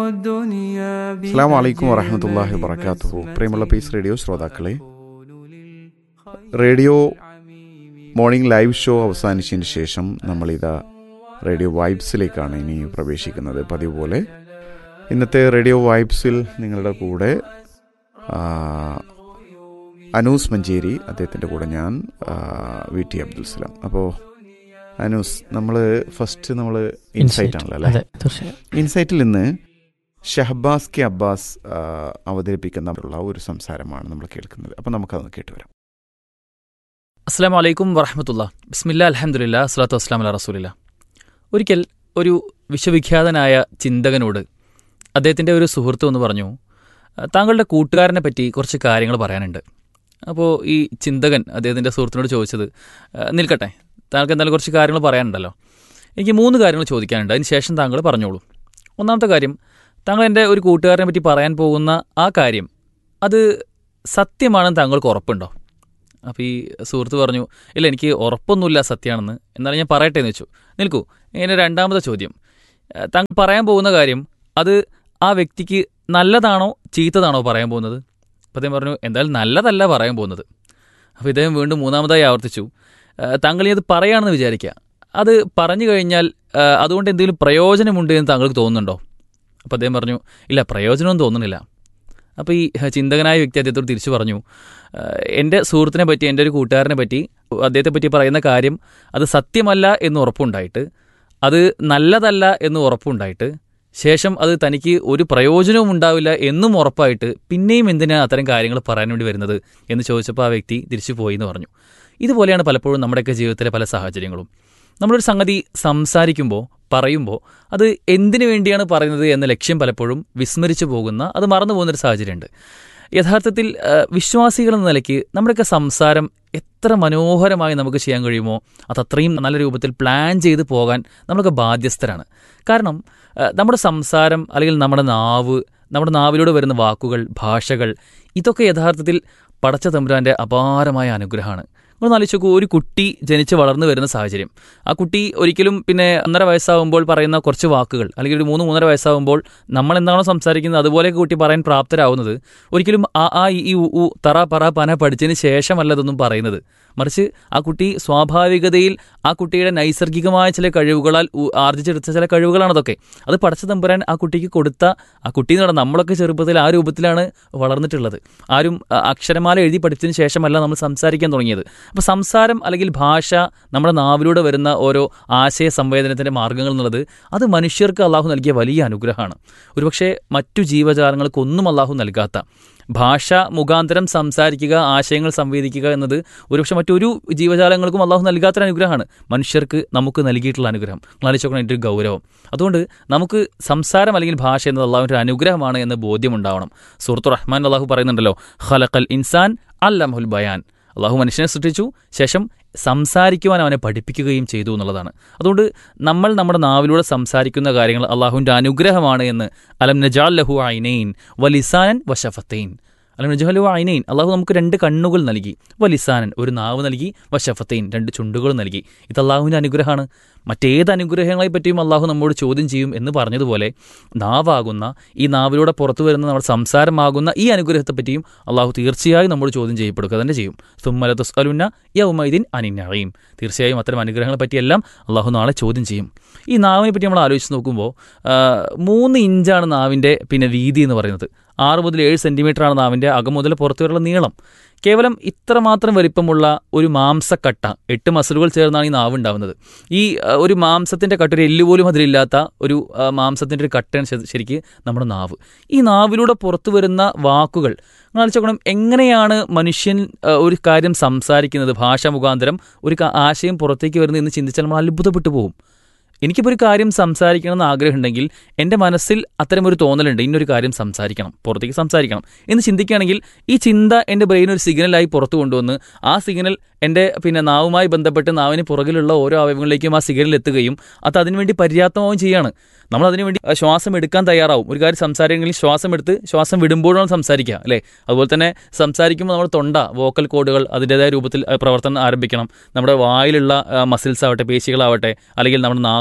الدنيا അസ്സാം വലൈക്കും വറഹമത്തല്ലാഹി വബർക്കാത്തു പ്രിയമുള്ള പീസ് റേഡിയോ ശ്രോതാക്കളെ റേഡിയോ മോർണിംഗ് ലൈവ് ഷോ അവസാനിച്ചതിന് ശേഷം നമ്മളിതാ റേഡിയോ വൈബ്സിലേക്കാണ് ഇനി പ്രവേശിക്കുന്നത് പതിവ് പോലെ ഇന്നത്തെ റേഡിയോ വൈബ്സിൽ നിങ്ങളുടെ കൂടെ ആ, അനൂസ് മഞ്ചേരി അദ്ദേഹത്തിൻ്റെ കൂടെ ഞാൻ ആ, വി ടി അബ്ദുൽ സലാം അപ്പോൾ അനൂസ് നമ്മൾ ഫസ്റ്റ് നമ്മൾ ഇൻസൈറ്റ് ആണല്ലോ അല്ലേ അതെ തീർച്ചയായും ഇൻസൈറ്റിൽ നിന്ന് ഷഹബാസ് കെ അബ്ബാസ് ആ, അവതരിപ്പിക്കുന്ന ഒരു സംസാരമാണ് നമ്മൾ കേൾക്കുന്നത് അപ്പം നമുക്കതൊന്ന് കേട്ടുവരാം അസ്സാം വലൈക്കും വറഹമത്തുള്ള ബിസ്മില്ല അലഹമുല്ല അസ്ലാത്തു വസ്സലാം അല്ല റസൂലില്ല ഒരിക്കൽ ഒരു വിശ്വവിഖ്യാതനായ ചിന്തകനോട് അദ്ദേഹത്തിൻ്റെ ഒരു സുഹൃത്ത് എന്ന് പറഞ്ഞു "ആ, താങ്കളുടെ കൂട്ടുകാരനെ പറ്റി കുറച്ച് കാര്യങ്ങൾ പറയാനുണ്ട് അപ്പോൾ ഈ ചിന്തകൻ അദ്ദേഹത്തിൻ്റെ സുഹൃത്തിനോട് ചോദിച്ചത് "ആ, നിൽക്കട്ടെ താങ്കൾക്ക് എന്തായാലും കുറച്ച് കാര്യങ്ങൾ പറയാനുണ്ടല്ലോ എനിക്ക് മൂന്ന് കാര്യങ്ങൾ ചോദിക്കാനുണ്ട് അതിന് ശേഷം താങ്കൾ പറഞ്ഞോളൂ ഒന്നാമത്തെ കാര്യം താങ്കൾ എൻ്റെ ഒരു കൂട്ടുകാരനെ പറ്റി പറയാൻ പോകുന്ന ആ കാര്യം അത് സത്യമാണെന്ന് താങ്കൾക്ക് ഉറപ്പുണ്ടോ അപ്പോൾ ഈ സുഹൃത്ത് പറഞ്ഞു ഇല്ല എനിക്ക് ഉറപ്പൊന്നുമില്ല സത്യമാണെന്ന് എന്നാലും ഞാൻ പറയട്ടെ എന്ന് വെച്ചു നിൽക്കൂ ഇങ്ങനെ രണ്ടാമത്തെ ചോദ്യം ഏഹ് താങ്കൾ പറയാൻ പോകുന്ന കാര്യം അത് ആ വ്യക്തിക്ക് നല്ലതാണോ ചീത്തതാണോ പറയാൻ പോകുന്നത് അപ്പോൾ അദ്ദേഹം പറഞ്ഞു എന്തായാലും നല്ലതല്ല പറയാൻ പോകുന്നത് അപ്പോൾ ഇദ്ദേഹം വീണ്ടും മൂന്നാമതായി ആവർത്തിച്ചു ഏഹ് താങ്കൾ ഇനി അത് പറയുകയാണെന്ന് വിചാരിക്കുക അത് പറഞ്ഞു കഴിഞ്ഞാൽ ഏഹ് അതുകൊണ്ട് എന്തെങ്കിലും പ്രയോജനമുണ്ട് എന്ന് താങ്കൾക്ക് തോന്നുന്നുണ്ടോ അപ്പോൾ അദ്ദേഹം പറഞ്ഞു ഇല്ല പ്രയോജനമൊന്നും തോന്നുന്നില്ല അപ്പോൾ ഈ ചിന്തകനായ വ്യക്തി അദ്ദേഹത്തോട് തിരിച്ചു പറഞ്ഞു "ഏഹ് എൻ്റെ സുഹൃത്തിനെ പറ്റി എൻ്റെ ഒരു കൂട്ടുകാരനെ പറ്റി അദ്ദേഹത്തെ പറ്റി പറയുന്ന കാര്യം അത് സത്യമല്ല എന്ന് ഉറപ്പുണ്ടായിട്ട് അത് നല്ലതല്ല എന്ന് ഉറപ്പുണ്ടായിട്ട് ശേഷം അത് തനിക്ക് ഒരു പ്രയോജനവും ഉണ്ടാവില്ല എന്നും ഉറപ്പായിട്ട് പിന്നെയും എന്തിനാ അത്തരം കാര്യങ്ങൾ പറയാൻ വേണ്ടി വരുന്നത് എന്ന് ചോദിച്ചപ്പോൾ ആ വ്യക്തി തിരിച്ചു പോയി എന്ന് പറഞ്ഞു ഇതുപോലെയാണ് പലപ്പോഴും നമ്മുടെയൊക്കെ ജീവിതത്തിലെ പല സാഹചര്യങ്ങളും നമ്മളൊരു സംഗതി സംസാരിക്കുമ്പോൾ പറയുമ്പോൾ അത് എന്തിനു വേണ്ടിയാണ് പറയുന്നത് എന്ന ലക്ഷ്യം പലപ്പോഴും വിസ്മരിച്ചു പോകുന്ന അത് മറന്നു പോകുന്നൊരു സാഹചര്യമുണ്ട് യഥാർത്ഥത്തിൽ ആ, വിശ്വാസികൾ എന്ന നിലയ്ക്ക് നമ്മുടെയൊക്കെ സംസാരം എത്ര മനോഹരമായി നമുക്ക് ചെയ്യാൻ കഴിയുമോ അത് അത്രയും നല്ല രൂപത്തിൽ പ്ലാൻ ചെയ്ത് പോകാൻ നമ്മളൊക്കെ ബാധ്യസ്ഥരാണ് കാരണം ആ, നമ്മുടെ സംസാരം അല്ലെങ്കിൽ നമ്മുടെ നാവ് നമ്മുടെ നാവിലൂടെ വരുന്ന വാക്കുകൾ ഭാഷകൾ ഇതൊക്കെ യഥാർത്ഥത്തിൽ പടച്ച തമ്പുരാൻ്റെ അപാരമായ അനുഗ്രഹമാണ് നിങ്ങൾ ആലോചിച്ച് നോക്കൂ ഒരു കുട്ടി ജനിച്ച് വളർന്നു വരുന്ന സാഹചര്യം ആ കുട്ടി ഒരിക്കലും പിന്നെ ഒന്നര വയസ്സാവുമ്പോൾ പറയുന്ന കുറച്ച് വാക്കുകൾ അല്ലെങ്കിൽ ഒരു മൂന്ന് മൂന്നര വയസ്സാവുമ്പോൾ നമ്മൾ എന്താണോ സംസാരിക്കുന്നത് അതുപോലെയൊക്കെ കുട്ടി പറയാൻ പ്രാപ്തരാവുന്നത് ഒരിക്കലും ആ ആ ഇ ഈ, ഉ ഉ തറ പറ പന പഠിച്ചതിന് ശേഷമല്ല ഇതൊന്നും പറയുന്നത് മറിച്ച് ആ കുട്ടി സ്വാഭാവികതയിൽ ആ കുട്ടിയുടെ നൈസർഗികമായ ചില കഴിവുകളാൽ ഉ- ആർജിച്ചെടുത്ത ചില കഴിവുകളാണ് അതൊക്കെ അത് പടച്ച തമ്പുരാൻ ആ കുട്ടിക്ക് കൊടുത്ത ആ കുട്ടി എന്ന് പറഞ്ഞാൽ നമ്മളൊക്കെ ചെറുപ്പത്തിൽ ആ രൂപത്തിലാണ് വളർന്നിട്ടുള്ളത് ആരും അ, അക്ഷരമാല എഴുതി പഠിച്ചതിന് ശേഷമല്ല നമ്മൾ സംസാരിക്കാൻ തുടങ്ങിയത് അപ്പോൾ സംസാരം അല്ലെങ്കിൽ ഭാഷ നമ്മുടെ നാവിലൂടെ വരുന്ന ഓരോ ആശയ സംവേദനത്തിൻ്റെ മാർഗ്ഗങ്ങൾ എന്നുള്ളത് അത് മനുഷ്യർക്ക് അള്ളാഹു നൽകിയ വലിയ അനുഗ്രഹമാണ് ഒരുപക്ഷെ മറ്റു ജീവജാലങ്ങൾക്കൊന്നും അള്ളാഹു നൽകാത്ത ഭാഷ മുഖാന്തരം സംസാരിക്കുക ആശയങ്ങൾ സംവേദിക്കുക എന്നത് ഒരുപക്ഷെ മറ്റൊരു ജീവജാലങ്ങൾക്കും അള്ളാഹു നൽകാത്തൊരു അനുഗ്രഹമാണ് മനുഷ്യർക്ക് നമുക്ക് നൽകിയിട്ടുള്ള അനുഗ്രഹം ആലോചിച്ചോക്കണം എൻ്റെ ഒരു ഗൗരവം അതുകൊണ്ട് നമുക്ക് സംസാരം അല്ലെങ്കിൽ ഭാഷ എന്നത് അള്ളാഹുവിൻ്റെ ഒരു അനുഗ്രഹമാണ് എന്ന് ബോധ്യമുണ്ടാവണം സുഹൃത്തു റഹ്മാൻ അള്ളാഹു പറയുന്നുണ്ടല്ലോ ഖലഖൽ ഇൻസാൻ അല്ലമുൽ ബയാൻ അള്ളാഹു മനുഷ്യനെ സൃഷ്ടിച്ചു ശേഷം സംസാരിക്കുവാൻ അവനെ പഠിപ്പിക്കുകയും ചെയ്തു എന്നുള്ളതാണ് അതുകൊണ്ട് നമ്മൾ നമ്മുടെ നാവിലൂടെ സംസാരിക്കുന്ന കാര്യങ്ങൾ അള്ളാഹുവിൻ്റെ അനുഗ്രഹമാണ് എന്ന് അലം നജാൽ ലഹു ഐനൈൻ വലിസാനൻ വശഫത്തൈൻ അലം നജാലു ഐനൈൻ അള്ളാഹു നമുക്ക് രണ്ട് കണ്ണുകൾ നൽകി വലിസാനൻ ഒരു നാവ് നൽകി വശഫത്തൈൻ രണ്ട് ചുണ്ടുകൾ നൽകി ഇത് അള്ളാഹുവിൻ്റെ അനുഗ്രഹമാണ് മറ്റേത് അനുഗ്രഹങ്ങളെ പറ്റിയും അള്ളാഹു നമ്മോട് ചോദ്യം ചെയ്യും എന്ന് പറഞ്ഞതുപോലെ നാവാകുന്ന ഈ നാവിലൂടെ പുറത്തു വരുന്ന നമ്മുടെ സംസാരമാകുന്ന ഈ അനുഗ്രഹത്തെപ്പറ്റിയും അള്ളാഹു തീർച്ചയായും നമ്മോട് ചോദ്യം ചെയ്യപ്പെടുക തന്നെ ചെയ്യും സുമ്മല തുസ്അലുന്ന യൗമൈദിൻ അനിന്നഴയും തീർച്ചയായും അത്തരം അനുഗ്രഹങ്ങളെ പറ്റിയെല്ലാം അള്ളാഹു നാളെ ചോദ്യം ചെയ്യും ഈ നാവിനെ പറ്റി നമ്മൾ ആലോചിച്ച് നോക്കുമ്പോൾ ആ, മൂന്ന് ഇഞ്ചാണ് നാവിൻ്റെ പിന്നെ വീതി എന്ന് പറയുന്നത് ആറ് മുതൽ ഏഴ് സെൻറ്റിമീറ്ററാണ് നാവിൻ്റെ അകം മുതൽ പുറത്തു വരെയുള്ള നീളം കേവലം ഇത്രമാത്രം വലിപ്പമുള്ള ഒരു മാംസക്കട്ട എട്ട് മസിലുകൾ ചേർന്നാണ് ഈ നാവ് ഉണ്ടാവുന്നത് ഈ ആ, ഒരു മാംസത്തിൻ്റെ കട്ട ഒരു എല്ല് പോലും അതിലില്ലാത്ത ഒരു ആ, മാംസത്തിൻ്റെ ഒരു കട്ടയാണ് ശ- ശരിക്ക് നമ്മുടെ നാവ് ഈ നാവിലൂടെ പുറത്തു വരുന്ന വാക്കുകൾ നിങ്ങൾ ആലോചിച്ചോക്കണം എങ്ങനെയാണ് മനുഷ്യൻ ആ, ഒരു കാര്യം സംസാരിക്കുന്നത് ഭാഷ മുഖാന്തരം ഒരു ക- ആശയം പുറത്തേക്ക് വരുന്നത് എന്ന് ചിന്തിച്ചാൽ നമ്മൾ അത്ഭുതപ്പെട്ടു പോകും എനിക്കിപ്പോൾ ഒരു കാര്യം സംസാരിക്കണമെന്ന് ആഗ്രഹമുണ്ടെങ്കിൽ എൻ്റെ മനസ്സിൽ അത്തരമൊരു തോന്നലുണ്ട് ഇന്നൊരു കാര്യം സംസാരിക്കണം പുറത്തേക്ക് സംസാരിക്കണം എന്ന് ചിന്തിക്കുകയാണെങ്കിൽ ഈ ചിന്ത എൻ്റെ ബ്രെയിൻ ഒരു സിഗ്നലായി പുറത്തു കൊണ്ടുവന്ന് ആ സിഗ്നൽ എൻ്റെ പിന്നെ നാവുമായി ബന്ധപ്പെട്ട് നാവിന് പുറകിലുള്ള ഓരോ അവയവങ്ങളിലേക്കും ആ സിഗ്നൽ എത്തുകയും അത് അതിനുവേണ്ടി പര്യാപ്തമാവുകയും ചെയ്യാണ് നമ്മൾ അതിനുവേണ്ടി ആ, ശ്വാസം എടുക്കാൻ തയ്യാറാവും ഒരു കാര്യം സംസാരിക്കണമെങ്കിൽ ശ്വാസം എടുത്ത് ശ്വാസം വിടുമ്പോഴാണ് സംസാരിക്കുക അല്ലേ അതുപോലെ തന്നെ സംസാരിക്കുമ്പോൾ നമ്മുടെ തൊണ്ട വോക്കൽ കോഡുകൾ അതിൻ്റെതായ രൂപത്തിൽ ആ, പ്രവർത്തനം ആരംഭിക്കണം നമ്മുടെ വായിലുള്ള മസിൽസ് ആവട്ടെ പേശികളാവട്ടെ അല്ലെങ്കിൽ നമ്മുടെ നാവ്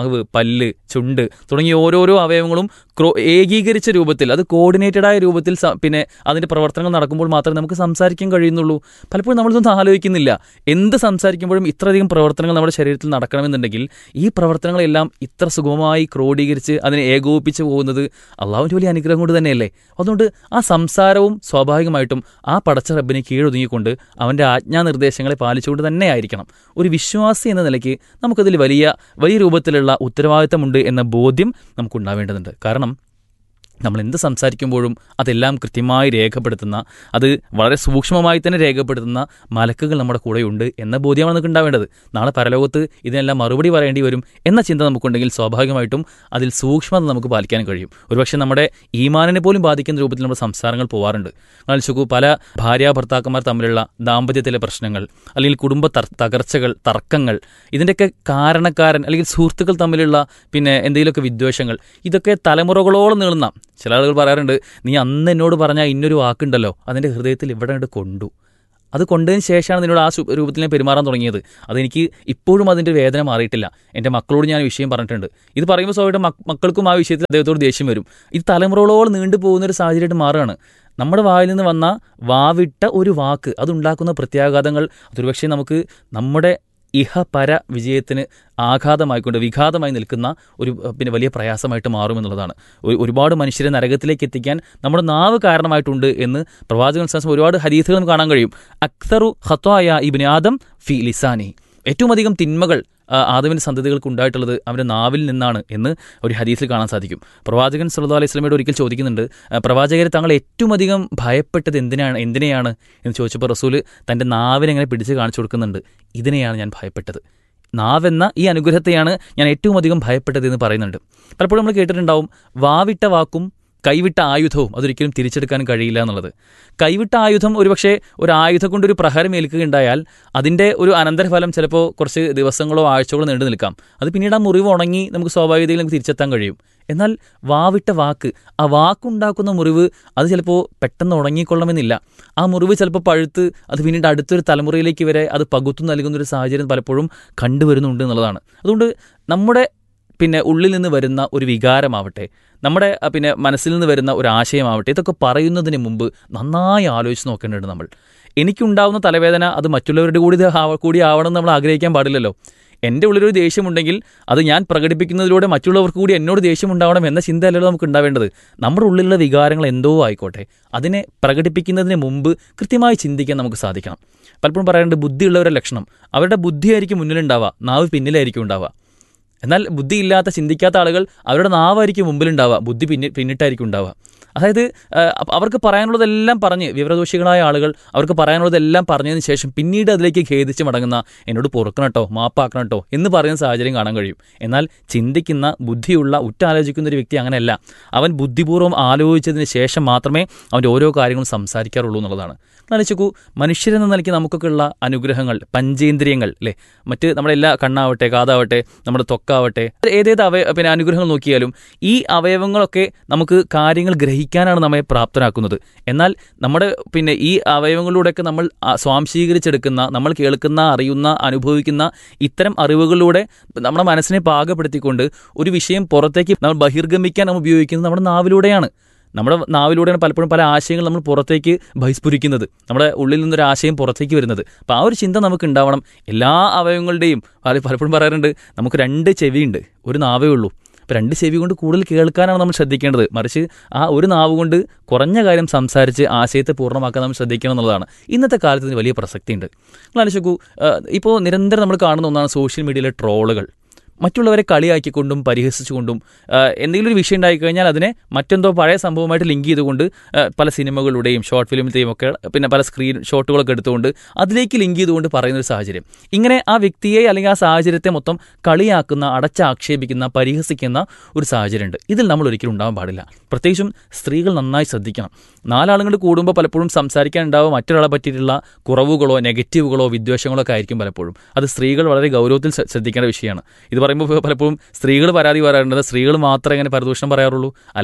നാഹ്വ് പല്ല് ചുണ്ട് തുടങ്ങിയ ഓരോരോ അവയവങ്ങളും ക്രോ ഏകീകരിച്ച രൂപത്തിൽ അത് കോർഡിനേറ്റഡ് ആയ രൂപത്തിൽ സ- പിന്നെ അതിന്റെ പ്രവർത്തനങ്ങൾ നടക്കുമ്പോൾ മാത്രമേ നമുക്ക് സംസാരിക്കാൻ കഴിയുന്നുള്ളൂ പലപ്പോഴും നമ്മളിതൊന്നും ആലോചിക്കുന്നില്ല എന്ത് സംസാരിക്കുമ്പോഴും ഇത്രയധികം പ്രവർത്തനങ്ങൾ നമ്മുടെ ശരീരത്തിൽ നടക്കണമെന്നുണ്ടെങ്കിൽ ഈ പ്രവർത്തനങ്ങളെല്ലാം ഇത്ര സുഗമമായി ക്രോഡീകരിച്ച് അതിനെ ഏകോപിപ്പിച്ച് പോകുന്നത് അള്ളാഹുവിൻ്റെ വലിയ അനുഗ്രഹം കൊണ്ട് തന്നെയല്ലേ അതുകൊണ്ട് ആ സംസാരവും സ്വാഭാവികമായിട്ടും ആ പടച്ച റബ്ബിനെ കീഴൊതുങ്ങിക്കൊണ്ട് അവൻ്റെ ആജ്ഞാനിർദ്ദേശങ്ങളെ പാലിച്ചുകൊണ്ട് തന്നെ ആയിരിക്കണം ഒരു വിശ്വാസി എന്ന നിലയ്ക്ക് നമുക്കതിൽ വലിയ വലിയ രൂപത്തിലുള്ള ഉത്തരവാദിത്തമുണ്ട് എന്ന ബോധ്യം നമുക്കുണ്ടാവേണ്ടതുണ്ട് കാരണം നമ്മൾ എന്ത് സംസാരിക്കുമ്പോഴും അതെല്ലാം കൃത്യമായി രേഖപ്പെടുത്തുന്ന അത് വളരെ സൂക്ഷ്മമായി തന്നെ രേഖപ്പെടുത്തുന്ന മലക്കുകൾ നമ്മുടെ കൂടെയുണ്ട് എന്ന ബോധ്യമാണ് നമുക്ക് ഉണ്ടാവേണ്ടത് നാളെ പരലോകത്ത് ഇതിനെല്ലാം മറുപടി പറയേണ്ടി വരും എന്ന ചിന്ത നമുക്കുണ്ടെങ്കിൽ സ്വാഭാവികമായിട്ടും അതിൽ സൂക്ഷ്മത നമുക്ക് പാലിക്കാൻ കഴിയും ഒരുപക്ഷെ നമ്മുടെ ഈമാനിനെ പോലും ബാധിക്കുന്ന രൂപത്തിൽ നമ്മുടെ സംസാരങ്ങൾ പോവാറുണ്ട് ആലോചിക്കൂ പല ഭാര്യ ഭർത്താക്കന്മാർ തമ്മിലുള്ള ദാമ്പത്യത്തിലെ പ്രശ്നങ്ങൾ അല്ലെങ്കിൽ കുടുംബ തർ- തകർച്ചകൾ തർക്കങ്ങൾ ഇതിൻ്റെയൊക്കെ കാരണക്കാരൻ അല്ലെങ്കിൽ സുഹൃത്തുക്കൾ തമ്മിലുള്ള പിന്നെ എന്തെങ്കിലുമൊക്കെ വിദ്വേഷങ്ങൾ ഇതൊക്കെ തലമുറകളോളം നീളുന്ന ചില ആളുകൾ പറയാറുണ്ട് നീ അന്ന് എന്നോട് പറഞ്ഞ ഇന്നൊരു വാക്കുണ്ടല്ലോ അതിൻ്റെ ഹൃദയത്തിൽ ഇവിടെ അങ്ങട് കൊണ്ടു അത് കൊണ്ടതിന് ശേഷമാണ് നിന്നോട് ആ സു- രൂപത്തിൽ ഞാൻ പെരുമാറാൻ തുടങ്ങിയത് അതെനിക്ക് ഇപ്പോഴും അതിൻ്റെ വേദന മാറിയിട്ടില്ല എൻ്റെ മക്കളോട് ഞാൻ ഈ വിഷയം പറഞ്ഞിട്ടുണ്ട് ഇത് പറയുമ്പോൾ സ്വാഭാവികം മക്ക- മക്കൾക്കും ആ വിഷയത്തിൽ അദ്ദേഹത്തോട് ദേഷ്യം വരും ഇത് തലമുറകളോളം നീണ്ടു പോകുന്ന ഒരു സാഹചര്യമായിട്ട് മാറുകയാണ് നമ്മുടെ വായിൽ നിന്ന് വന്ന വാവിട്ട ഒരു വാക്ക് അതുണ്ടാക്കുന്ന പ്രത്യാഘാതങ്ങൾ അതൊരുപക്ഷെ നമുക്ക് നമ്മുടെ ഇഹപര വിജയത്തിന് ആഘാതമായിക്കൊണ്ട് വിഘാതമായി നിൽക്കുന്ന ഒരു അഹ്, പിന്നെ വലിയ പ്രയാസമായിട്ട് മാറുമെന്നുള്ളതാണ് ഒരു- ഒരുപാട് മനുഷ്യരെ നരകത്തിലേക്ക് എത്തിക്കാൻ നമ്മുടെ നാവ് കാരണമായിട്ടുണ്ട് എന്ന് പ്രവാചകൻ ശാസ്ത്രം ഒരുപാട് ഹരീസുകൾ നമുക്ക് കാണാൻ കഴിയും അക്തറു ഹത്വായ ഇബിന് ആദം ഫി ലിസാനി ഏറ്റവും അധികം തിന്മകൾ ആ, ആദമിൻ്റെ സന്തതികൾക്ക് ഉണ്ടായിട്ടുള്ളത് അവൻ്റെ നാവിൽ നിന്നാണ് എന്ന് ഒരു ഹദീസിൽ കാണാൻ സാധിക്കും പ്രവാചകൻ സല്ലല്ലാഹു അലൈഹി സ്വലമയോട് ഒരിക്കൽ ചോദിക്കുന്നുണ്ട് ആ, പ്രവാചകരെ താങ്കൾ ഏറ്റവും അധികം ഭയപ്പെട്ടത് എന്തിനാണ് എന്തിനെയാണ് എന്ന് ചോദിച്ചപ്പോൾ റസൂല് തൻ്റെ നാവിനെങ്ങനെ പിടിച്ച് കാണിച്ചു കൊടുക്കുന്നുണ്ട് ഇതിനെയാണ് ഞാൻ ഭയപ്പെട്ടത് നാവെന്ന ഈ അനുഗ്രഹത്തെയാണ് ഞാൻ ഏറ്റവും അധികം ഭയപ്പെട്ടത് എന്ന് പറയുന്നുണ്ട് പലപ്പോഴും നമ്മൾ കേട്ടിട്ടുണ്ടാവും വാവിട്ട വാക്കും കൈവിട്ട ആയുധവും അതൊരിക്കലും തിരിച്ചെടുക്കാൻ കഴിയില്ല എന്നുള്ളത് കൈവിട്ട ആയുധം ഒരുപക്ഷെ ഒരു ആയുധം കൊണ്ടൊരു പ്രഹരം ഏൽക്കുകയുണ്ടായാൽ അതിൻ്റെ ഒരു അനന്തരഫലം ചിലപ്പോൾ കുറച്ച് ദിവസങ്ങളോ ആഴ്ചകളോ നീണ്ടു നിൽക്കാം അത് പിന്നീട് ആ മുറിവ് ഉണങ്ങി നമുക്ക് സ്വാഭാവികതയിൽ നമുക്ക് തിരിച്ചെത്താൻ കഴിയും എന്നാൽ വാവിട്ട വാക്ക് ആ വാക്കുണ്ടാക്കുന്ന മുറിവ് അത് ചിലപ്പോൾ പെട്ടെന്ന് ഉണങ്ങിക്കൊള്ളണമെന്നില്ല ആ മുറിവ് ചിലപ്പോൾ പഴുത്ത് അത് പിന്നീട് അടുത്തൊരു തലമുറയിലേക്ക് വരെ അത് പകുത്തു നൽകുന്ന ഒരു സാഹചര്യം പലപ്പോഴും കണ്ടുവരുന്നുണ്ട് എന്നുള്ളതാണ് അതുകൊണ്ട് നമ്മുടെ പിന്നെ ഉള്ളിൽ നിന്ന് വരുന്ന ഒരു വികാരമാവട്ടെ നമ്മുടെ അഹ്, പിന്നെ മനസ്സിൽ നിന്ന് വരുന്ന ഒരു ആശയമാവട്ടെ ഇതൊക്കെ പറയുന്നതിന് മുമ്പ് നന്നായി ആലോചിച്ച് നോക്കേണ്ടതുണ്ട് നമ്മൾ എനിക്കുണ്ടാവുന്ന തലവേദന അത് മറ്റുള്ളവരുടെ കൂടി ഇത് ആവ- കൂടി ആവണം എന്ന് നമ്മൾ ആഗ്രഹിക്കാൻ പാടില്ലല്ലോ എൻ്റെ ഉള്ളിലൊരു ദേഷ്യമുണ്ടെങ്കിൽ അത് ഞാൻ പ്രകടിപ്പിക്കുന്നതിലൂടെ മറ്റുള്ളവർക്ക് കൂടി എന്നോട് ദേഷ്യം ഉണ്ടാവണം എന്ന ചിന്തയല്ലല്ലോ നമുക്ക് ഉണ്ടാവേണ്ടത് നമ്മുടെ ഉള്ളിലുള്ള വികാരങ്ങൾ എന്തോ ആയിക്കോട്ടെ അതിനെ പ്രകടിപ്പിക്കുന്നതിന് മുമ്പ് കൃത്യമായി ചിന്തിക്കാൻ നമുക്ക് സാധിക്കണം പലപ്പോഴും പറയാറുണ്ട് ബുദ്ധിയുള്ളവരുടെ ലക്ഷണം അവരുടെ ബുദ്ധിയായിരിക്കും മുന്നിലുണ്ടാവുക നാവ് പിന്നിലായിരിക്കും ഉണ്ടാവുക എന്നാൽ ബുദ്ധിയില്ലാത്ത ചിന്തിക്കാത്ത ആളുകൾ അവരുടെ നാവായിരിക്കും മുമ്പിലുണ്ടാവുക ബുദ്ധി പിന്നി പിന്നിട്ടായിരിക്കും ഉണ്ടാവുക അതായത് ആ, അപ്പ- അവർക്ക് പറയാനുള്ളതെല്ലാം പറഞ്ഞ് വിവരദോഷികളായ ആളുകൾ അവർക്ക് പറയാനുള്ളതെല്ലാം പറഞ്ഞതിന് ശേഷം പിന്നീട് അതിലേക്ക് ഖേദിച്ച് മടങ്ങുന്ന എന്നോട് പൊറുക്കണം കേട്ടോ മാപ്പാക്കണം കേട്ടോ എന്ന് പറയുന്ന സാഹചര്യം കാണാൻ കഴിയും എന്നാൽ ചിന്തിക്കുന്ന ബുദ്ധിയുള്ള ഉറ്റാലോചിക്കുന്ന ഒരു വ്യക്തി അങ്ങനെയല്ല അവൻ ബുദ്ധിപൂർവ്വം ആലോചിച്ചതിന് ശേഷം മാത്രമേ അവൻ്റെ ഓരോ കാര്യങ്ങളും സംസാരിക്കാറുള്ളൂ എന്നുള്ളതാണ് ആലോചിക്കൂ മനുഷ്യരെന്ന നിലയ്ക്ക് നമുക്കൊക്കെ ഉള്ള അനുഗ്രഹങ്ങൾ പഞ്ചേന്ദ്രിയങ്ങൾ അല്ലേ മറ്റ് നമ്മുടെ എല്ലാ കണ്ണാവട്ടെ കാതാവട്ടെ നമ്മുടെ ത്വക്കാവട്ടെ ഏതേത് അവയ പിന്നെ അനുഗ്രഹങ്ങൾ നോക്കിയാലും ഈ അവയവങ്ങളൊക്കെ നമുക്ക് കാര്യങ്ങൾ ഗ്രഹിക്കാനാണ് നമ്മെ പ്രാപ്തരാക്കുന്നത് എന്നാൽ നമ്മുടെ പിന്നെ ഈ അവയവങ്ങളിലൂടെയൊക്കെ നമ്മൾ ആ, സ്വാംശീകരിച്ചെടുക്കുന്ന നമ്മൾ കേൾക്കുന്ന അറിയുന്ന അനുഭവിക്കുന്ന ഇത്തരം അറിവുകളിലൂടെ നമ്മുടെ മനസ്സിനെ പാകപ്പെടുത്തിക്കൊണ്ട് ഒരു വിഷയം പുറത്തേക്ക് നമ്മൾ ബഹിർഗമിക്കാൻ നമ്മൾ ഉപയോഗിക്കുന്നത് നമ്മുടെ നാവിലൂടെയാണ് നമ്മുടെ നാവിലൂടെയാണ് പലപ്പോഴും പല ആശയങ്ങൾ നമ്മൾ പുറത്തേക്ക് ബഹിസ്ഫുരിക്കുന്നത് നമ്മുടെ ഉള്ളിൽ നിന്നൊരു ആശയം പുറത്തേക്ക് വരുന്നത് അപ്പോൾ ആ ഒരു ചിന്ത നമുക്ക് ഉണ്ടാവണം എല്ലാ അവയവങ്ങളുടെയും പല- പലപ്പോഴും പറയാറുണ്ട് നമുക്ക് രണ്ട് ചെവിയുണ്ട് ഒരു നാവേ ഉള്ളൂ അപ്പോൾ രണ്ട് ചെവി കൊണ്ട് കൂടുതൽ കേൾക്കാനാണ് നമ്മൾ ശ്രദ്ധിക്കേണ്ടത് മറിച്ച് ആ ഒരു നാവ് കൊണ്ട് കുറഞ്ഞ കാര്യം സംസാരിച്ച് ആശയത്തെ പൂർണ്ണമാക്കാൻ നമ്മൾ ശ്രദ്ധിക്കണം എന്നുള്ളതാണ് ഇന്നത്തെ കാലത്ത് ഇതിന് വലിയ പ്രസക്തിയുണ്ട് നിങ്ങൾ ആലോചിക്കൂ ഇപ്പോൾ നിരന്തരം നമ്മൾ കാണുന്ന ഒന്നാണ് സോഷ്യൽ മീഡിയയിലെ ട്രോളുകൾ മറ്റുള്ളവരെ കളിയാക്കിക്കൊണ്ടും പരിഹസിച്ചുകൊണ്ടും ആ, എന്തെങ്കിലും ഒരു വിഷയം ഉണ്ടായിക്കഴിഞ്ഞാൽ അതിനെ മറ്റെന്തോ പഴയ സംഭവമായിട്ട് ലിങ്ക് ചെയ്തുകൊണ്ട് ആ, പല സിനിമകളുടെയും ഷോർട്ട് ഫിലിമിൻ്റെയും ഒക്കെ പിന്നെ പല സ്ക്രീൻ ഷോട്ടുകളൊക്കെ എടുത്തുകൊണ്ട് അതിലേക്ക് ലിങ്ക് ചെയ്തുകൊണ്ട് പറയുന്ന ഒരു സാഹചര്യം ഇങ്ങനെ ആ വ്യക്തിയെ അല്ലെങ്കിൽ ആ സാഹചര്യത്തെ മൊത്തം കളിയാക്കുന്ന അടച്ചാക്ഷേപിക്കുന്ന പരിഹസിക്കുന്ന ഒരു സാഹചര്യമുണ്ട് ഇതിൽ നമ്മൾ ഒരിക്കലും ഉണ്ടാവാൻ പാടില്ല പ്രത്യേകിച്ചും സ്ത്രീകൾ നന്നായി ശ്രദ്ധിക്കണം നാലാളുകൾ കൂടുമ്പോൾ പലപ്പോഴും സംസാരിക്കാൻ ഉണ്ടാവുക മറ്റൊരാളെ പറ്റിയിട്ടുള്ള കുറവുകളോ നെഗറ്റീവുകളോ വിദ്വേഷങ്ങളോ ഒക്കെ ആയിരിക്കും പലപ്പോഴും അത് സ്ത്രീകൾ വളരെ ഗൗരവത്തിൽ ശ്ര- ശ്രദ്ധിക്കേണ്ട വിഷയമാണ് ഇത് പറയുമ്പോൾ പലപ്പോഴും സ്ത്രീകൾ പരാതി പറയാറുണ്ട് സ്ത്രീകൾ മാത്രമേ ഇങ്ങനെ പരദൂഷണം പറയാറുള്ളൂ അല്ല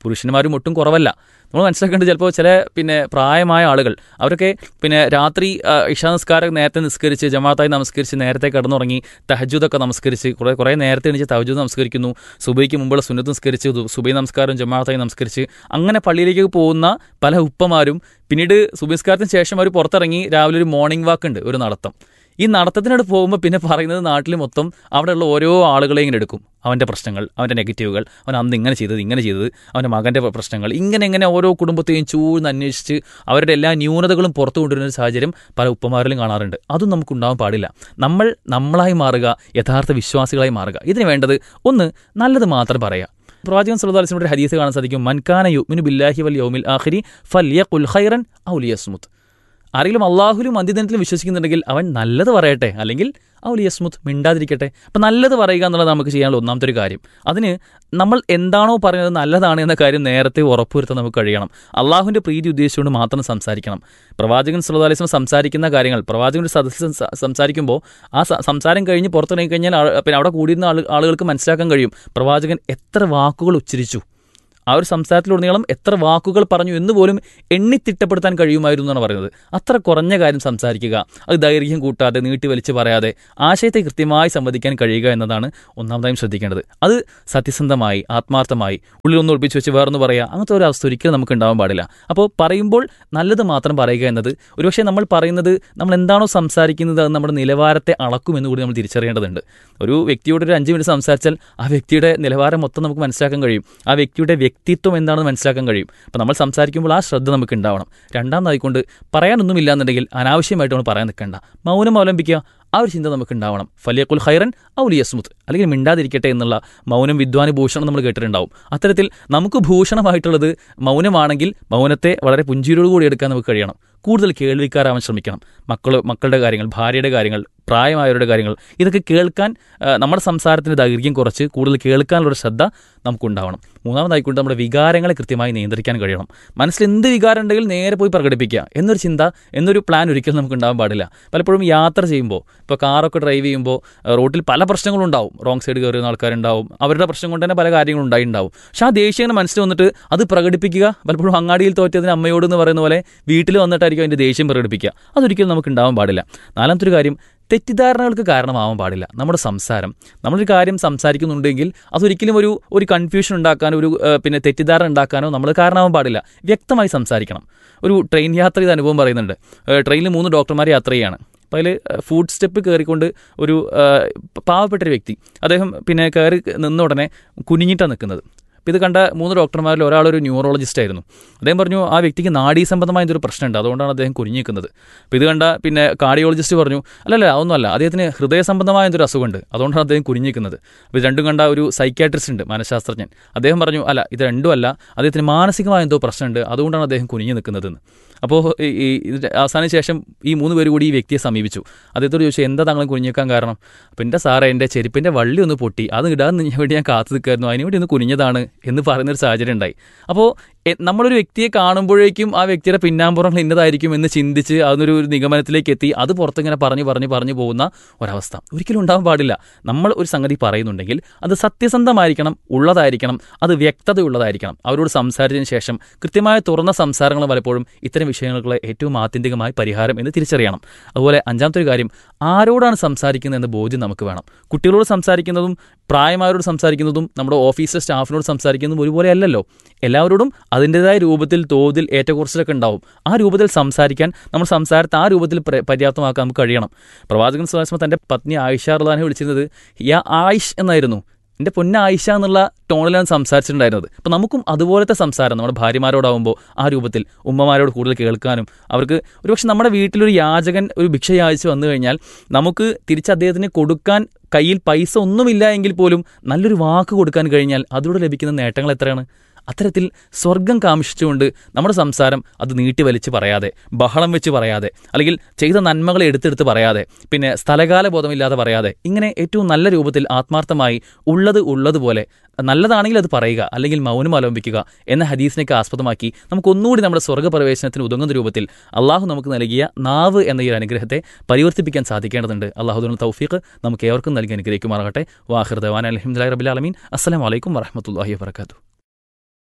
പുരുഷന്മാരും ഒട്ടും കുറവല്ല നമ്മൾ മനസ്സിലാക്കേണ്ടത് ചിലപ്പോൾ ചില പിന്നെ പ്രായമായ ആളുകൾ അവരൊക്കെ പിന്നെ രാത്രി ആ, ഇഷാ നിസ്കാരം നേരത്തെ നിസ്കരിച്ച് ജമാഅത്തായി നമസ്കരിച്ച് നേരത്തെ കിടന്നുറങ്ങി തഹജുദൊക്കെ നമസ്കരിച്ച് കുറേ കുറേ നേരത്തെ എണീച്ച് തഹജുദ് നമസ്കരിക്കുന്നു സുബൈക്ക് മുമ്പുള്ള സുന്നത്ത് നിസ്കരിച്ച് ദു- സുബൈ നമസ്കാരം ജമാഅത്തായി നമസ്കരിച്ച് അങ്ങനെ പള്ളിയിലേക്ക് പോകുന്ന പല ഉപ്പമാരും പിന്നീട് സുബൈസ്കാരത്തിന് ശേഷം അവർ പുറത്തിറങ്ങി രാവിലെ ഒരു മോർണിംഗ് വാക്ക് ഉണ്ട് ഒരു നടത്തം ഈ നടത്തത്തിനോട് പോകുമ്പോൾ പിന്നെ പറയുന്നത് നാട്ടിൽ മൊത്തം അവിടെയുള്ള ഓരോ ആളുകളെ ഇങ്ങനെ എടുക്കും അവൻ്റെ പ്രശ്നങ്ങൾ അവൻ്റെ നെഗറ്റീവുകൾ അവൻ അന്ന് ഇങ്ങനെ ചെയ്തത് ഇങ്ങനെ ചെയ്തത് അവൻ്റെ മകൻ്റെ പ്രശ്നങ്ങൾ ഇങ്ങനെ ഇങ്ങനെ ഓരോ കുടുംബത്തെയും ചൂഴ്ന്ന് അന്വേഷിച്ച് അവരുടെ എല്ലാ ന്യൂനതകളും പുറത്തു കൊണ്ടുവരുന്ന ഒരു സാഹചര്യം പല ഉപ്പമാരിലും കാണാറുണ്ട് അതും നമുക്കുണ്ടാവാൻ പാടില്ല നമ്മൾ നമ്മളായി മാറുക യഥാർത്ഥ വിശ്വാസികളായി മാറുക ഇതിന് വേണ്ടത് ഒന്ന് നല്ലത് മാത്രം പറയുക പ്രവാചകൻ സല്ലല്ലാഹു ഒരു ഹദീസ് കാണാൻ സാധിക്കും മൻകാന യുമിനു ബില്ലാഹി വൽ യൗമിൽ ആഖിരി ഫല്യഖുൽ ഖൈറൻ ഔ ലിയസ്മുത് ആരെങ്കിലും അള്ളാഹുലും അന്ത്യദിനത്തിലും വിശ്വസിക്കുന്നുണ്ടെങ്കിൽ അവൻ നല്ലത് പറയട്ടെ അല്ലെങ്കിൽ ഔ ലിയസ്മുത് മിണ്ടാതിരിക്കട്ടെ അപ്പം നല്ലത് പറയുക എന്നുള്ളത് നമുക്ക് ചെയ്യാനുള്ള ഒന്നാമത്തെ ഒരു കാര്യം അതിന് നമ്മൾ എന്താണോ പറയുന്നത് നല്ലതാണ് എന്ന കാര്യം നേരത്തെ ഉറപ്പുവരുത്താൻ നമുക്ക് കഴിയണം അള്ളാഹുവിൻ്റെ പ്രീതി ഉദ്ദേശിച്ചുകൊണ്ട് മാത്രം സംസാരിക്കണം പ്രവാചകൻ സല്ലല്ലാഹു അലൈഹി വസല്ലം സംസാരിക്കുന്ന കാര്യങ്ങൾ പ്രവാചകൻ ഒരു സദസ്സിൽ സംസാ- സംസാരിക്കുമ്പോൾ ആ സ- സംസാരം കഴിഞ്ഞ് പുറത്തിറങ്ങി കഴിഞ്ഞാൽ ആ- പിന്നെ അവിടെ കൂടിയിരുന്ന ആള് ആളുകൾക്ക് മനസ്സിലാക്കാൻ കഴിയും പ്രവാചകൻ എത്ര വാക്കുകൾ ഉച്ചരിച്ചു ആ ഒരു സംസാരത്തിലുടനീളം എത്ര വാക്കുകൾ പറഞ്ഞു എന്ന് പോലും എണ്ണിത്തിട്ടപ്പെടുത്താൻ കഴിയുമായിരുന്നു എന്നാണ് പറയുന്നത് അത്ര കുറഞ്ഞ കാര്യം സംസാരിക്കുക അത് ദൈർഘ്യം കൂട്ടാതെ നീട്ടി വലിച്ച് പറയാതെ ആശയത്തെ കൃത്യമായി സംവദിക്കാൻ കഴിയുക എന്നതാണ് ഒന്നാമതായും ശ്രദ്ധിക്കേണ്ടത് അത് സത്യസന്ധമായി ആത്മാർത്ഥമായി ഉള്ളിലൊന്ന് ഒളിപ്പിച്ച് വെച്ച് വേറൊന്ന് പറയുക അങ്ങനത്തെ ഒരു അവസ്ഥ ഒരിക്കലും നമുക്ക് ഉണ്ടാവാൻ പാടില്ല അപ്പോൾ പറയുമ്പോൾ നല്ലത് മാത്രം പറയുക എന്നത് ഒരുപക്ഷെ നമ്മൾ പറയുന്നത് നമ്മൾ എന്താണോ സംസാരിക്കുന്നത് അത് നമ്മുടെ നിലവാരത്തെ അളക്കുമെന്ന് കൂടി നമ്മൾ തിരിച്ചറിയേണ്ടതുണ്ട് ഒരു വ്യക്തിയോട് ഒരു അഞ്ച് മിനിറ്റ് സംസാരിച്ചാൽ ആ വ്യക്തിയുടെ നിലവാരം മൊത്തം നമുക്ക് മനസ്സിലാക്കാൻ കഴിയും ആ വ്യക്തിയുടെ വ്യക്തിത്വം എന്താണെന്ന് മനസ്സിലാക്കാൻ കഴിയും അപ്പോൾ നമ്മൾ സംസാരിക്കുമ്പോൾ ആ ശ്രദ്ധ നമുക്ക് ഉണ്ടാവണം രണ്ടാമതായിക്കൊണ്ട് പറയാനൊന്നുമില്ല എന്നുണ്ടെങ്കിൽ അനാവശ്യമായിട്ട് നമ്മൾ പറയാൻ നിൽക്കേണ്ട മൗനം അവലംബിക്കുക ആ ഒരു ചിന്ത നമുക്ക് ഉണ്ടാവണം ഫലിയക്കുൽ ഖൈറൻ ഔലി യസ്മുത്ത് അല്ലെങ്കിൽ മിണ്ടാതിരിക്കട്ടെ എന്നുള്ള മൗനം വിദ്വാന് ഭൂഷണം നമ്മൾ കേട്ടിട്ടുണ്ടാവും അത്തരത്തിൽ നമുക്ക് ഭൂഷണമായിട്ടുള്ളത് മൗനമാണെങ്കിൽ മൗനത്തെ വളരെ പുഞ്ചിരിയോടുകൂടി എടുക്കാൻ നമുക്ക് കഴിയണം കൂടുതൽ കേൾവിക്കാരാവാൻ ശ്രമിക്കണം മക്കൾ മക്കളുടെ കാര്യങ്ങൾ ഭാര്യയുടെ കാര്യങ്ങൾ പ്രായമായവരുടെ കാര്യങ്ങൾ ഇതൊക്കെ കേൾക്കാൻ ആ, നമ്മുടെ സംസാരത്തിൻ്റെ ദൈർഘ്യം കുറച്ച് കൂടുതൽ കേൾക്കാനുള്ള ശ്രദ്ധ നമുക്കുണ്ടാവണം മൂന്നാമതായിക്കൊണ്ട് നമ്മുടെ വികാരങ്ങളെ കൃത്യമായി നിയന്ത്രിക്കാൻ കഴിയണം മനസ്സിൽ എന്ത് വികാരം ഉണ്ടെങ്കിലും നേരെ പോയി പ്രകടിപ്പിക്കുക എന്നൊരു ചിന്ത എന്നൊരു പ്ലാൻ ഒരിക്കലും നമുക്ക് ഉണ്ടാവാൻ പാടില്ല പലപ്പോഴും യാത്ര ചെയ്യുമ്പോൾ ഇപ്പോൾ കാറൊക്കെ ഡ്രൈവ് ചെയ്യുമ്പോൾ ആ, റോട്ടിൽ പല പ്രശ്നങ്ങളും ഉണ്ടാവും റോങ് സൈഡ് കയറുന്ന ആൾക്കാരുണ്ടാവും അവരുടെ പ്രശ്നം കൊണ്ട് തന്നെ പല കാര്യങ്ങളും ഉണ്ടായിട്ടുണ്ടാവും പക്ഷേ ആ ദേഷ്യം ഇങ്ങനെ മനസ്സിൽ വന്നിട്ട് അത് പ്രകടിപ്പിക്കുക പലപ്പോഴും അങ്ങാടിയിൽ തോറ്റതിന് അമ്മയോട് എന്ന് പറയുന്ന പോലെ വീട്ടിൽ വന്നിട്ടായിരിക്കും അതിൻ്റെ ദേഷ്യം പ്രകടിപ്പിക്കുക അതൊരിക്കലും നമുക്ക് ഉണ്ടാവാൻ പാടില്ല നാലാമത്തെ ഒരു കാര്യം തെറ്റിദ്ധാരണകൾക്ക് കാരണമാവാൻ പാടില്ല നമ്മുടെ സംസാരം നമ്മളൊരു കാര്യം സംസാരിക്കുന്നുണ്ടെങ്കിൽ അതൊരിക്കലും ഒരു ഒരു കൺഫ്യൂഷൻ ഉണ്ടാക്കാനോ ഒരു ഏഹ്, പിന്നെ തെറ്റിദ്ധാരണ ഉണ്ടാക്കാനോ നമ്മൾ കാരണമാവാൻ പാടില്ല വ്യക്തമായി സംസാരിക്കണം ഒരു ട്രെയിൻ യാത്ര ചെയ്ത അനുഭവം പറയുന്നുണ്ട് ഏഹ്, ട്രെയിനിൽ മൂന്ന് ഡോക്ടർമാർ യാത്ര ചെയ്യാണ് അപ്പോൾ അതിൽ ഫുഡ് സ്റ്റെപ്പ് കയറിക്കൊണ്ട് ഒരു ഏഹ്, പാവപ്പെട്ട ഒരു വ്യക്തി അദ്ദേഹം പിന്നെ കയറി നിന്ന ഉടനെ കുനിഞ്ഞിട്ടാണ് നിൽക്കുന്നത് അപ്പോൾ ഇത് കണ്ട മൂന്ന് ഡോക്ടർമാരിൽ ഒരാളൊരു ന്യൂറോളജിസ്റ്റ് ആയിരുന്നു അദ്ദേഹം പറഞ്ഞു ആ വ്യക്തിക്ക് നാഡീ സംബന്ധമായ എന്തൊരു പ്രശ്നമുണ്ട് അതുകൊണ്ടാണ് അദ്ദേഹം കുനിഞ്ഞിരിക്കുന്നത് അപ്പോൾ ഇത് കണ്ട പിന്നെ കാർഡിയോളജിസ്റ്റ് പറഞ്ഞു അല്ലല്ല അതൊന്നുമല്ല അദ്ദേഹത്തിന് ഹൃദയ സംബന്ധമായ എന്തൊരു അസുഖമുണ്ട് അതുകൊണ്ടാണ് അദ്ദേഹം കുനിഞ്ഞിരിക്കുന്നത് അപ്പോൾ ഇത് രണ്ടും കണ്ട ഒരു സൈക്യാട്രിസ്റ്റ് ഉണ്ട് മനഃശാസ്ത്രജ്ഞൻ അദ്ദേഹം പറഞ്ഞു അല്ല ഇത് രണ്ടും അല്ല അദ്ദേഹത്തിന് മാനസികമായ എന്തോ പ്രശ്നമുണ്ട് അതുകൊണ്ടാണ് അദ്ദേഹം കുനിഞ്ഞു നിൽക്കുന്നതെന്ന് അപ്പോൾ ഈ ഈ ഇതിന്റെ അവസാന ശേഷം ഈ മൂന്ന് പേര് കൂടി ഈ വ്യക്തിയെ സമീപിച്ചു അദ്ദേഹത്തോട് ചോദിച്ചു എന്താ താങ്കൾ കുനിഞ്ഞേക്കാൻ കാരണം അപ്പം എൻ്റെ സാറേ എൻ്റെ ചെരുപ്പിൻ്റെ വള്ളി ഒന്ന് പൊട്ടി അത് ഇടാൻ വേണ്ടി ഞാൻ കാത്തു നിൽക്കായിരുന്നു അതിന് വേണ്ടി ഒന്ന് കുനിഞ്ഞതാണ് എന്ന് പറയുന്നൊരു സാഹചര്യം ഉണ്ടായി അപ്പോൾ എ- നമ്മളൊരു വ്യക്തിയെ കാണുമ്പോഴേക്കും ആ വ്യക്തിയുടെ പിന്നാമ്പുറങ്ങൾ ഇന്നതായിരിക്കും എന്ന് ചിന്തിച്ച് അതൊരു ഒരു നിഗമനത്തിലേക്ക് എത്തി അത് പുറത്തിങ്ങനെ പറഞ്ഞു പറഞ്ഞു പറഞ്ഞു പോകുന്ന ഒരവസ്ഥ ഒരിക്കലും ഉണ്ടാവാൻ പാടില്ല നമ്മൾ ഒരു സംഗതി പറയുന്നുണ്ടെങ്കിൽ അത് സത്യസന്ധമായിരിക്കണം ഉള്ളതായിരിക്കണം അത് വ്യക്തതയുള്ളതായിരിക്കണം അവരോട് സംസാരിച്ചതിന് ശേഷം കൃത്യമായ തുറന്ന സംസാരങ്ങൾ പലപ്പോഴും ഇത്തരം വിഷയങ്ങൾക്ക് ഏറ്റവും ആത്യന്തികമായ പരിഹാരം എന്ന് തിരിച്ചറിയണം അതുപോലെ അഞ്ചാമത്തെ ഒരു കാര്യം ആരോടാണ് സംസാരിക്കുന്നത് എന്ന ബോധ്യം നമുക്ക് വേണം കുട്ടികളോട് സംസാരിക്കുന്നതും പ്രായമായവരോട് സംസാരിക്കുന്നതും നമ്മുടെ ഓഫീസ് സ്റ്റാഫിനോട് സംസാരിക്കുന്നതും ഒരുപോലെ അല്ലല്ലോ എല്ലാവരോടും അതിൻ്റെതായ രൂപത്തിൽ തോതിൽ ഏറ്റക്കുറച്ചിലൊക്കെ ഉണ്ടാവും ആ രൂപത്തിൽ സംസാരിക്കാൻ നമ്മൾ സംസാരത്തെ ആ രൂപത്തിൽ പ്ര- പര്യാപ്തമാക്കാൻ നമുക്ക് കഴിയണം പ്രവാചകൻ സുഹാസ്മ തൻ്റെ പത്നി ആയിഷ റുദാനെ വിളിച്ചിരുന്നത് യാ ആയിഷ് എന്നായിരുന്നു എൻ്റെ പൊന്ന ആയിഷ എന്നുള്ള ടോണിലാണ് സംസാരിച്ചിട്ടുണ്ടായിരുന്നത് അപ്പം നമുക്കും അതുപോലത്തെ സംസാരം നമ്മുടെ ഭാര്യമാരോടാവുമ്പോൾ ആ രൂപത്തിൽ ഉമ്മമാരോട് കൂടുതൽ കേൾക്കാനും അവർക്ക് ഒരുപക്ഷെ നമ്മുടെ വീട്ടിലൊരു യാചകൻ ഒരു ഭിക്ഷ യാചിച്ച് വന്നു കഴിഞ്ഞാൽ നമുക്ക് തിരിച്ച് അദ്ദേഹത്തിന് കൊടുക്കാൻ കയ്യിൽ പൈസ ഒന്നുമില്ല എങ്കിൽ പോലും നല്ലൊരു വാക്ക് കൊടുക്കാൻ കഴിഞ്ഞാൽ അതിലൂടെ ലഭിക്കുന്ന നേട്ടങ്ങൾ എത്രയാണ് അത്തരത്തിൽ സ്വർഗം കാമിഷിച്ചുകൊണ്ട് നമ്മുടെ സംസാരം അത് നീട്ടി വലിച്ച് പറയാതെ ബഹളം വെച്ച് പറയാതെ അല്ലെങ്കിൽ ചെയ്ത നന്മകളെ എടുത്തെടുത്ത് പറയാതെ പിന്നെ സ്ഥലകാല ബോധമില്ലാതെ പറയാതെ ഇങ്ങനെ ഏറ്റവും നല്ല രൂപത്തിൽ ആത്മാർത്ഥമായി ഉള്ളത് ഉള്ളതുപോലെ നല്ലതാണെങ്കിൽ അത് പറയുക അല്ലെങ്കിൽ മൗനം അവലംബിക്കുക എന്ന ഹദീസിനെയൊക്കെ ആസ്പദമാക്കി നമുക്ക് ഒന്നുകൂടി നമ്മുടെ സ്വർഗ്ഗപ്രവേശനത്തിന് ഉതങ്ങുന്ന രൂപത്തിൽ അള്ളാഹു നമുക്ക് നൽകിയ നാവ് എന്ന ഈ ഒരു അനുഗ്രഹത്തെ പരിവർത്തിപ്പിക്കാൻ സാധിക്കേണ്ടതുണ്ട് അള്ളാഹുദിനുള്ള തൗഫീഖ് നമുക്ക് ഏവർക്കും നൽകി അനുഗ്രഹിക്കുമാറാകട്ടെ വാഹിർ ദവാൻ അലഹമുല്ലാ റബിൻ അലമീൻ അസ്സലാം വലൈക്കും വറഹമത്തല്ലാഹി വാത്തു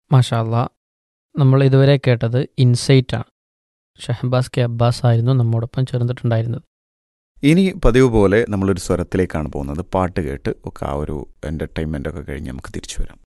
മാഷാല്ല നമ്മൾ ഇതുവരെ കേട്ടത് ഇൻസൈറ്റ് ആണ് ഷഹബാസ് കെ അബ്ബാസ് ആയിരുന്നു നമ്മോടൊപ്പം ചേർന്നിട്ടുണ്ടായിരുന്നത് ഇനി പതിവ് പോലെ നമ്മളൊരു സ്വരത്തിലേക്കാണ് പോകുന്നത് പാട്ട് കേട്ട് ഒക്കെ ആ ഒരു എൻ്റർടൈൻമെൻ്റ് ഒക്കെ കഴിഞ്ഞ് നമുക്ക് തിരിച്ചു വരാം